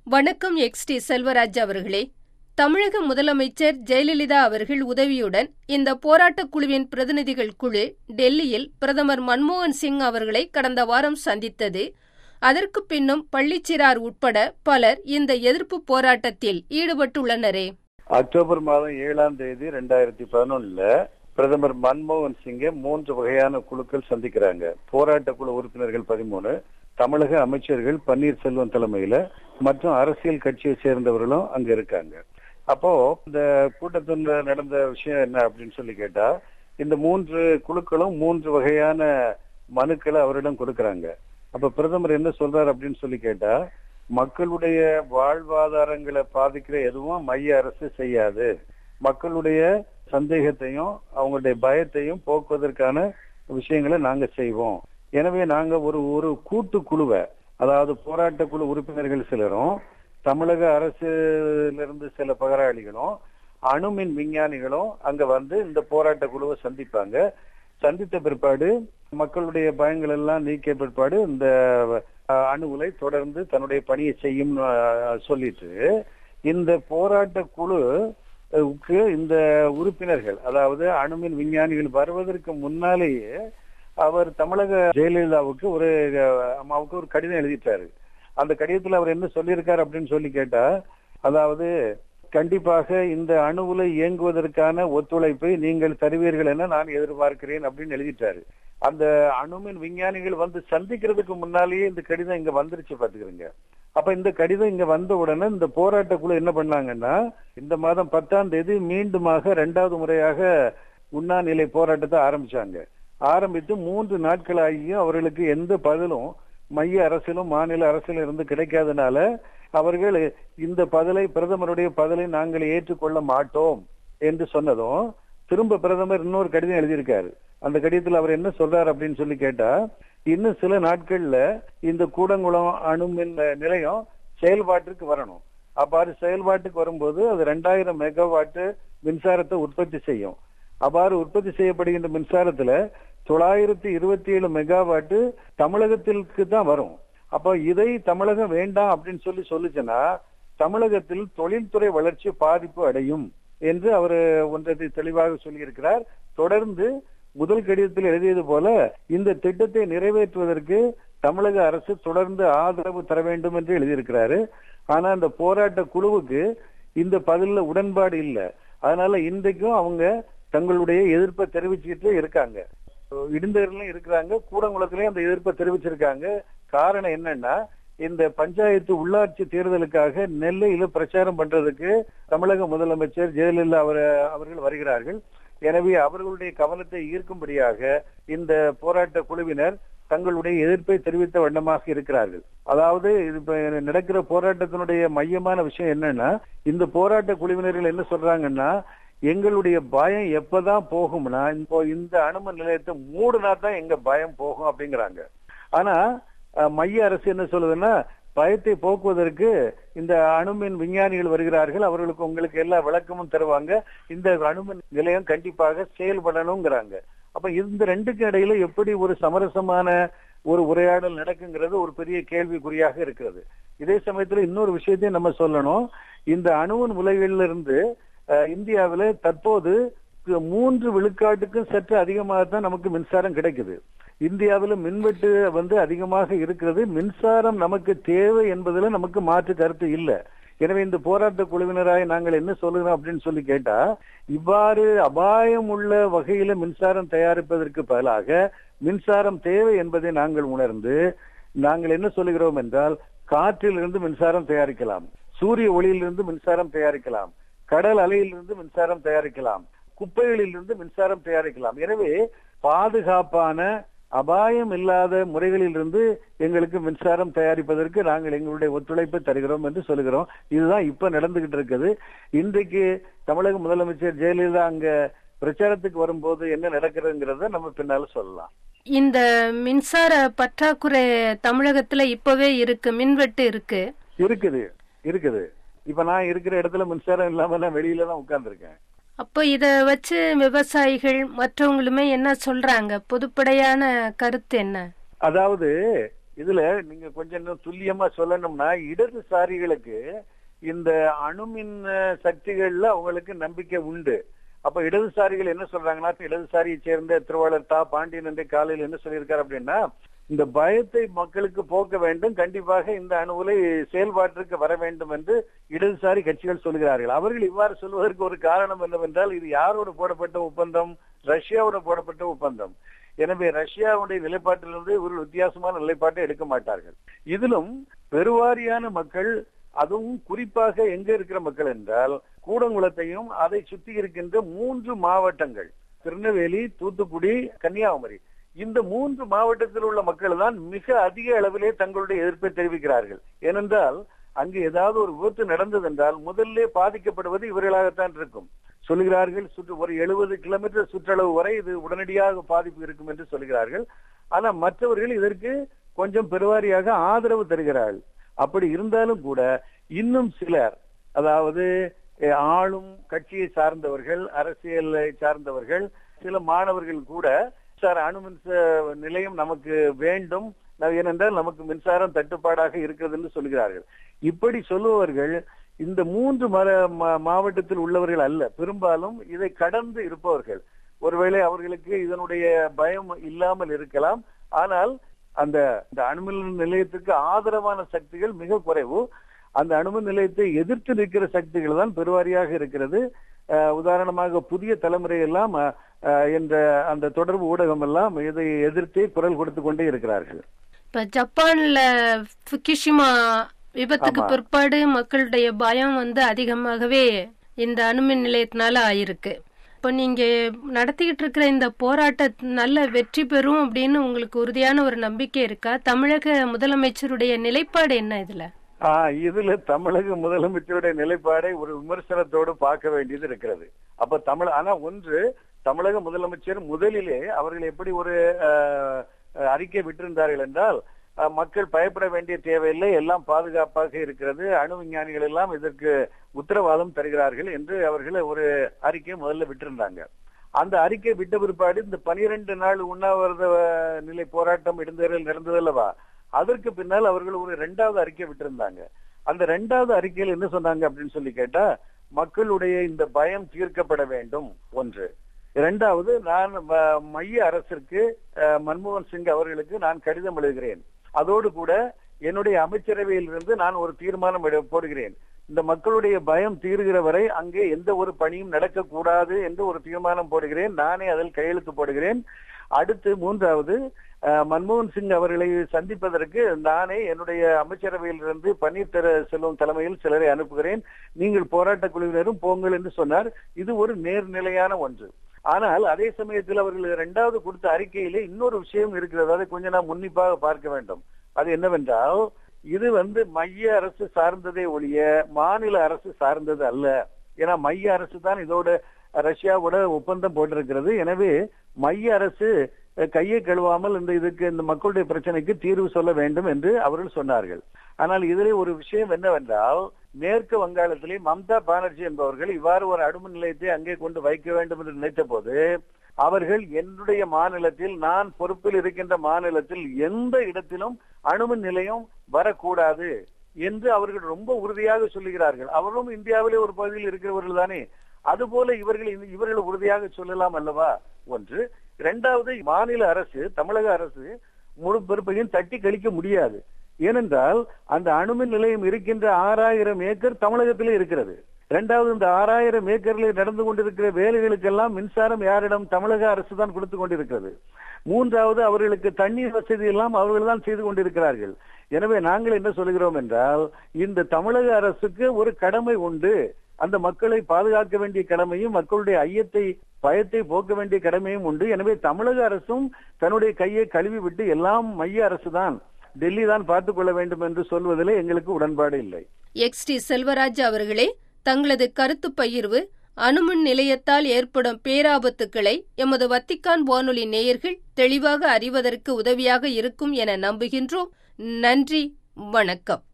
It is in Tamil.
வணக்கம் எக்ஸ் டி செல்வராஜ் அவர்களே தமிழக முதலமைச்சர் ஜெயலலிதா அவர்கள் உதவியுடன் இந்த போராட்டக் குழுவின் பிரதிநிதிகள் குழு டெல்லியில் பிரதமர் மன்மோகன் சிங் அவர்களை கடந்த வாரம் சந்தித்தது அதற்கு பின்னும் பள்ளிச்சிறார் உட்பட பலர் இந்த எதிர்ப்பு போராட்டத்தில் ஈடுபட்டுள்ளனரே அக்டோபர் மாதம் ஏழாம் தேதி ரெண்டாயிரத்தி பதினொன்னுல பிரதமர் மன்மோகன் சிங்கை மூன்று வகையான குழுக்கள் சந்திக்கிறாங்க போராட்ட குழு உறுப்பினர்கள் பதிமூணு தமிழக அமைச்சர்கள் பன்னீர்செல்வம் தலைமையில மற்றும் அரசியல் கட்சியை சேர்ந்தவர்களும் அங்க இருக்காங்க அப்போ இந்த கூட்டத்தில் நடந்த விஷயம் என்ன அப்படின்னு சொல்லி கேட்டா இந்த மூன்று குழுக்களும் மூன்று வகையான மனுக்களை அவரிடம் கொடுக்கறாங்க அப்ப பிரதமர் என்ன சொல்றாரு அப்படின்னு சொல்லி கேட்டா மக்களுடைய வாழ்வாதாரங்களை பாதிக்கிற எதுவும் மைய அரசு செய்யாது மக்களுடைய சந்தேகத்தையும் அவங்களுடைய பயத்தையும் போக்குவதற்கான விஷயங்களை நாங்க செய்வோம் எனவே நாங்க ஒரு ஒரு கூட்டு குழுவை அதாவது போராட்ட குழு உறுப்பினர்கள் சிலரும் தமிழக அரசிலிருந்து சில பகராளிகளும் அணுமின் விஞ்ஞானிகளும் அங்க வந்து இந்த போராட்ட குழுவை சந்திப்பாங்க சந்தித்த பிற்பாடு மக்களுடைய பயங்கள் எல்லாம் நீக்கிய பிற்பாடு இந்த அஹ், அணு உலை தொடர்ந்து தன்னுடைய பணியை செய்யும் சொல்லிட்டு இந்த போராட்ட குழு அஹ், க்கு இந்த உறுப்பினர்கள் அதாவது அணுமின் விஞ்ஞானிகள் வருவதற்கு முன்னாலேயே அவர் தமிழக ஜெயலலிதாவுக்கு ஒரு அஹ், அம்மாவுக்கு ஒரு கடிதம் எழுதிட்டாரு அந்த கடிதத்துல அவர் என்ன சொல்லியிருக்காரு அப்படின்னு சொல்லி கேட்டா அதாவது கண்டிப்பாக இந்த அணு உலை இயங்குவதற்கான ஒத்துழைப்பை நீங்கள் தருவீர்கள் என நான் எதிர்பார்க்கிறேன் அப்படின்னு எழுதிட்டாரு அந்த அணுமின் விஞ்ஞானிகள் வந்து சந்திக்கிறதுக்கு முன்னாலேயே இந்த கடிதம் இங்க வந்துருச்சு பாத்துக்கிறீங்க அப்ப இந்த கடிதம் இங்க வந்த உடனே இந்த போராட்ட குழு என்ன பண்ணாங்கன்னா இந்த மாதம் பத்தாம் தேதி மீண்டுமாக இரண்டாவது முறையாக உண்ணாநிலை போராட்டத்தை ஆரம்பிச்சாங்க ஆரம்பித்து மூன்று நாட்கள் ஆகியும் அவர்களுக்கு எந்த பதிலும் மைய அரசிலும் மாநில அரசிலும் இருந்து கிடைக்காதனால அவர்கள் இந்த பதிலை பிரதமருடைய பதிலை நாங்கள் ஏற்றுக்கொள்ள மாட்டோம் என்று சொன்னதும் திரும்ப பிரதமர் இன்னொரு கடிதம் எழுதியிருக்காரு அந்த கடிதத்தில் அவர் என்ன சொல்றாரு அப்படின்னு சொல்லி கேட்டா இன்னும் சில நாட்கள்ல இந்த கூடங்குளம் அணுமின் நிலையம் செயல்பாட்டிற்கு வரணும் அவ்வாறு செயல்பாட்டுக்கு வரும்போது அது ரெண்டாயிரம் மெகாவாட்டு மின்சாரத்தை உற்பத்தி செய்யும் அவ்வாறு உற்பத்தி செய்யப்படுகின்ற மின்சாரத்துல தொள்ளாயிரத்தி இருபத்தி ஏழு மெகாவாட்டு தமிழகத்திற்கு தான் வரும் அப்போ இதை தமிழகம் வேண்டாம் அப்படின்னு சொல்லி சொல்லுச்சுன்னா தமிழகத்தில் தொழில்துறை வளர்ச்சி பாதிப்பு அடையும் என்று அவர் ஒன்றை தெளிவாக சொல்லியிருக்கிறார் தொடர்ந்து முதல் கடிதத்தில் எழுதியது போல இந்த திட்டத்தை நிறைவேற்றுவதற்கு தமிழக அரசு தொடர்ந்து ஆதரவு தர வேண்டும் என்று எழுதியிருக்கிறாரு ஆனா இந்த போராட்ட குழுவுக்கு இந்த பதில்ல உடன்பாடு இல்லை அதனால இன்றைக்கும் அவங்க தங்களுடைய எதிர்ப்பை தெரிவிச்சுக்கிட்டு இருக்காங்க இடுந்தேரிலும் இருக்கிறாங்க கூடங்குளத்திலையும் அந்த எதிர்ப்பை தெரிவிச்சிருக்காங்க காரணம் என்னன்னா இந்த பஞ்சாயத்து உள்ளாட்சி தேர்தலுக்காக நெல்லையில பிரச்சாரம் பண்றதுக்கு தமிழக முதலமைச்சர் ஜெயலலிதா அவர் அவர்கள் வருகிறார்கள் எனவே அவர்களுடைய கவனத்தை ஈர்க்கும்படியாக இந்த போராட்ட குழுவினர் தங்களுடைய எதிர்ப்பை தெரிவித்த வண்ணமாக இருக்கிறார்கள் அதாவது இது இப்ப நடக்கிற போராட்டத்தினுடைய மையமான விஷயம் என்னன்னா இந்த போராட்ட குழுவினர்கள் என்ன சொல்றாங்கன்னா எங்களுடைய பயம் எப்பதான் போகும்னா இப்போ இந்த அணும நிலையத்தை மூடுனா தான் எங்க பயம் போகும் அப்படிங்கிறாங்க ஆனா அஹ், மைய அரசு என்ன சொல்லுதுன்னா பயத்தை போக்குவதற்கு இந்த அணுமின் விஞ்ஞானிகள் வருகிறார்கள் அவர்களுக்கு உங்களுக்கு எல்லா விளக்கமும் தருவாங்க இந்த அணுமின் நிலையம் கண்டிப்பாக செயல்படணுங்கிறாங்க அப்ப இந்த ரெண்டுக்கு இடையில எப்படி ஒரு சமரசமான ஒரு உரையாடல் நடக்குங்கிறது ஒரு பெரிய கேள்விக்குறியாக இருக்கிறது இதே சமயத்துல இன்னொரு விஷயத்தையும் நம்ம சொல்லணும் இந்த அணுவின் உலகிலிருந்து இருந்து அஹ், இந்தியாவில தற்போது மூன்று விழுக்காட்டுக்கும் சற்று அதிகமாக தான் நமக்கு மின்சாரம் கிடைக்குது இந்தியாவில் மின்வெட்டு வந்து அதிகமாக இருக்கிறது மின்சாரம் நமக்கு தேவை என்பதுல நமக்கு மாற்று கருத்து இல்லை எனவே இந்த போராட்ட குழுவினராய் நாங்கள் என்ன சொல்லுகிறோம் அப்படின்னு சொல்லி கேட்டா இவ்வாறு அபாயம் உள்ள வகையில மின்சாரம் தயாரிப்பதற்கு பதிலாக மின்சாரம் தேவை என்பதை நாங்கள் உணர்ந்து நாங்கள் என்ன சொல்லுகிறோம் என்றால் காற்றிலிருந்து மின்சாரம் தயாரிக்கலாம் சூரிய ஒளியிலிருந்து மின்சாரம் தயாரிக்கலாம் கடல் அலையிலிருந்து மின்சாரம் தயாரிக்கலாம் குப்பைகளிலிருந்து மின்சாரம் தயாரிக்கலாம் எனவே பாதுகாப்பான அபாயம் இல்லாத முறைகளிலிருந்து எங்களுக்கு மின்சாரம் தயாரிப்பதற்கு நாங்கள் எங்களுடைய ஒத்துழைப்பை தருகிறோம் என்று சொல்லுகிறோம் இதுதான் இப்ப நடந்துகிட்டு இருக்குது இன்றைக்கு தமிழக முதலமைச்சர் ஜெயலலிதா அங்க பிரச்சாரத்துக்கு வரும்போது என்ன நடக்கிறதுங்கிறத நம்ம பின்னால சொல்லலாம் இந்த மின்சார பற்றாக்குறை தமிழகத்துல இப்பவே இருக்கு மின்வெட்டு இருக்கு இருக்குது இருக்குது இப்ப நான் இருக்கிற இடத்துல மின்சாரம் இல்லாம நான் வெளியில தான் உட்கார்ந்துருக்கேன் அப்போ இத வச்சு விவசாயிகள் மற்றவங்களுமே என்ன சொல்றாங்க பொதுப்படையான கருத்து என்ன அதாவது இதுல நீங்க கொஞ்சம் இன்னும் துல்லியமா சொல்லணும்னா இடதுசாரிகளுக்கு இந்த அணுமின் அஹ், சக்திகள்ல அவங்களுக்கு நம்பிக்கை உண்டு அப்ப இடதுசாரிகள் என்ன சொல்றாங்கன்னா இடதுசாரியை சேர்ந்த திருவாளர் தா பாண்டியன் என்று காலையில் என்ன சொல்லியிருக்காரு அப்படின்னா இந்த பயத்தை மக்களுக்கு போக்க வேண்டும் கண்டிப்பாக இந்த அணுகுலை செயல்பாட்டிற்கு வர வேண்டும் என்று இடதுசாரி கட்சிகள் சொல்கிறார்கள் அவர்கள் இவ்வாறு சொல்வதற்கு ஒரு காரணம் என்னவென்றால் இது யாரோடு போடப்பட்ட ஒப்பந்தம் ரஷ்யாவோட போடப்பட்ட ஒப்பந்தம் எனவே ரஷ்யாவுடைய நிலைப்பாட்டிலிருந்து இவர்கள் வித்தியாசமான நிலைப்பாட்டை எடுக்க மாட்டார்கள் இதிலும் பெருவாரியான மக்கள் அதுவும் குறிப்பாக எங்க இருக்கிற மக்கள் என்றால் கூடங்குளத்தையும் அதை சுத்தி இருக்கின்ற மூன்று மாவட்டங்கள் திருநெல்வேலி தூத்துக்குடி கன்னியாகுமரி இந்த மூன்று மாவட்டத்தில் உள்ள மக்கள் தான் மிக அதிக அளவிலே தங்களுடைய எதிர்ப்பை தெரிவிக்கிறார்கள் ஏனென்றால் அங்கு ஏதாவது ஒரு விபத்து நடந்தது என்றால் முதல்ல பாதிக்கப்படுவது இவர்களாகத்தான் இருக்கும் சொல்லுகிறார்கள் சுற்று ஒரு எழுபது கிலோமீட்டர் சுற்றளவு வரை இது உடனடியாக பாதிப்பு இருக்கும் என்று சொல்கிறார்கள் ஆனா மற்றவர்கள் இதற்கு கொஞ்சம் பெருவாரியாக ஆதரவு தருகிறார்கள் அப்படி இருந்தாலும் கூட இன்னும் சிலர் அதாவது அஹ், ஆளும் கட்சியை சார்ந்தவர்கள் அரசியலை சார்ந்தவர்கள் சில மாணவர்கள் கூட சார் அணு மின்ச நிலையம் நமக்கு வேண்டும் ந- ஏனென்றால் நமக்கு மின்சாரம் தட்டுப்பாடாக இருக்கிறது என்று சொல்கிறார்கள் இப்படி சொல்லுபவர்கள் இந்த மூன்று மர- மா- மாவட்டத்தில் உள்ளவர்கள் அல்ல பெரும்பாலும் இதை கடந்து இருப்பவர்கள் ஒருவேளை அவர்களுக்கு இதனுடைய பயம் இல்லாமல் இருக்கலாம் ஆனால் அந்த இந்த அணுமின் நிலையத்துக்கு ஆதரவான சக்திகள் மிக குறைவு அந்த அணுமின் நிலையத்தை எதிர்த்து நிற்கிற சக்திகள் தான் பெருவாரியாக இருக்கிறது அஹ், உதாரணமாக புதிய தலைமுறை எல்லாம் அஹ், அஹ், என்ற அந்த தொடர்பு ஊடகம் எல்லாம் இதை எதிர்த்தே குரல் கொடுத்து கொண்டே இருக்கிறார்கள் இப்ப ஜப்பான்ல ஃபுகுஷிமா விபத்துக்கு ஆமா. பிற்பாடு மக்களுடைய பயம் வந்து அதிகமாகவே இந்த அணுமின் நிலையத்தினால ஆயிருக்கு இப்போ நீங்க நடத்திக்கிட்டு இருக்கிற இந்த போராட்ட நல்ல வெற்றி பெறும் அப்படின்னு உங்களுக்கு உறுதியான ஒரு நம்பிக்கை இருக்கா தமிழக முதலமைச்சருடைய நிலைப்பாடு என்ன இதுல ஆஹ் இதுல தமிழக முதலமைச்சருடைய நிலைப்பாடை ஒரு விமர்சனத்தோடு பார்க்க வேண்டியது இருக்கிறது அப்ப தமிழ் ஆனா ஒன்று தமிழக முதலமைச்சர் முதலிலே அவர்கள் எப்படி ஒரு ஆஹ், அறிக்கை விட்டிருந்தார்கள் என்றால் ஆஹ், மக்கள் பயப்பட வேண்டிய தேவையில்லை எல்லாம் பாதுகாப்பாக இருக்கிறது அணு விஞ்ஞானிகள் எல்லாம் இதற்கு உத்தரவாதம் தருகிறார்கள் என்று அவர்கள் ஒரு அறிக்கை முதல்ல விட்டிருந்தாங்க அந்த அறிக்கை விட்ட பிற்பாடு இந்த பனிரெண்டு நாள் உண்ணாவிரத அஹ், நிலை போராட்டம் இடைந்தேறல் நடந்தது அல்லவா அதற்கு பின்னால் அவர்கள் ஒரு இரண்டாவது அறிக்கை விட்டிருந்தாங்க அந்த இரண்டாவது அறிக்கையில் என்ன சொன்னாங்க அப்படின்னு சொல்லி கேட்டா மக்களுடைய இந்த பயம் தீர்க்கப்பட வேண்டும் ஒன்று இரண்டாவது நான் ம- மைய அரசிற்கு அஹ், மன்மோகன் சிங் அவர்களுக்கு நான் கடிதம் எழுதுகிறேன் அதோடு கூட என்னுடைய அமைச்சரவையில் இருந்து நான் ஒரு தீர்மானம் எடு- போடுகிறேன் இந்த மக்களுடைய பயம் தீருகிற வரை அங்கே எந்த ஒரு பணியும் நடக்கக்கூடாது என்று ஒரு தீர்மானம் போடுகிறேன் நானே அதில் கையெழுத்து போடுகிறேன் அடுத்து மூன்றாவது அஹ், மன்மோகன் சிங் அவர்களை சந்திப்பதற்கு நானே என்னுடைய அமைச்சரவையிலிருந்து பன்னீர் செல்வம் தலைமையில் சிலரை அனுப்புகிறேன் நீங்கள் போராட்ட குழுவினரும் போங்கள் என்று சொன்னார் இது ஒரு நேர்நிலையான ஒன்று ஆனால் அதே சமயத்தில் அவர்கள் இரண்டாவது கொடுத்த அறிக்கையிலே இன்னொரு விஷயம் இருக்கிறது அதை கொஞ்சம் நாம் உன்னிப்பாக பார்க்க வேண்டும் அது என்னவென்றால் இது வந்து மைய அரசு சார்ந்ததே ஒழிய மாநில அரசு சார்ந்தது அல்ல ஏன்னா மைய அரசு தான் இதோட ரஷ்யாவோட ஒப்பந்தம் போட்டிருக்கிறது எனவே மைய அரசு அஹ், கையை கழுவாமல் இந்த இதுக்கு இந்த மக்களுடைய பிரச்சனைக்கு தீர்வு சொல்ல வேண்டும் என்று அவர்கள் சொன்னார்கள் ஆனால் இதிலே ஒரு விஷயம் என்னவென்றால் மேற்கு வங்காளத்திலே மம்தா பானர்ஜி என்பவர்கள் இவ்வாறு ஒரு அணுமின் நிலையத்தை அங்கே கொண்டு வைக்க வேண்டும் என்று நினைத்த போது அவர்கள் என்னுடைய மாநிலத்தில் நான் பொறுப்பில் இருக்கின்ற மாநிலத்தில் எந்த இடத்திலும் அணுமின் நிலையம் வரக்கூடாது என்று அவர்கள் ரொம்ப உறுதியாக சொல்லுகிறார்கள் அவர்களும் இந்தியாவிலே ஒரு பகுதியில் இருக்கிறவர்கள் தானே அதுபோல இவர்கள் இந்த- இவர்கள் உறுதியாக சொல்லலாம் அல்லவா ஒன்று இரண்டாவது மாநில அரசு தமிழக அரசு முழு பொறுப்பையும் தட்டி கழிக்க முடியாது ஏனென்றால் அந்த அணுமின் நிலையம் இருக்கின்ற ஆறாயிரம் ஏக்கர் தமிழகத்திலே இருக்கிறது இரண்டாவது இந்த ஆறாயிரம் ஏக்கரில் நடந்து கொண்டிருக்கிற வேலைகளுக்கெல்லாம் மின்சாரம் யாரிடம் தமிழக அரசு தான் கொடுத்து கொண்டிருக்கிறது மூன்றாவது அவர்களுக்கு தண்ணீர் வசதி எல்லாம் அவர்கள் தான் செய்து கொண்டிருக்கிறார்கள் எனவே நாங்கள் என்ன சொல்கிறோம் என்றால் இந்த தமிழக அரசுக்கு ஒரு கடமை உண்டு அந்த மக்களை பாதுகாக்க வேண்டிய கடமையும் மக்களுடைய ஐயத்தை பயத்தை போக்க வேண்டிய கடமையும் உண்டு எனவே தமிழக அரசும் தன்னுடைய கையை கழுவி விட்டு எல்லாம் மைய அரசு தான் டெல்லி தான் பார்த்துக் கொள்ள வேண்டும் என்று சொல்வதிலே எங்களுக்கு உடன்பாடு இல்லை எக்ஸ் டி செல்வராஜ் அவர்களே தங்களது கருத்து பகிர்வு அணுமின் நிலையத்தால் ஏற்படும் பேராபத்துக்களை எமது வத்திக்கான் வானொலி நேயர்கள் தெளிவாக அறிவதற்கு உதவியாக இருக்கும் என நம்புகின்றோம் நன்றி வணக்கம்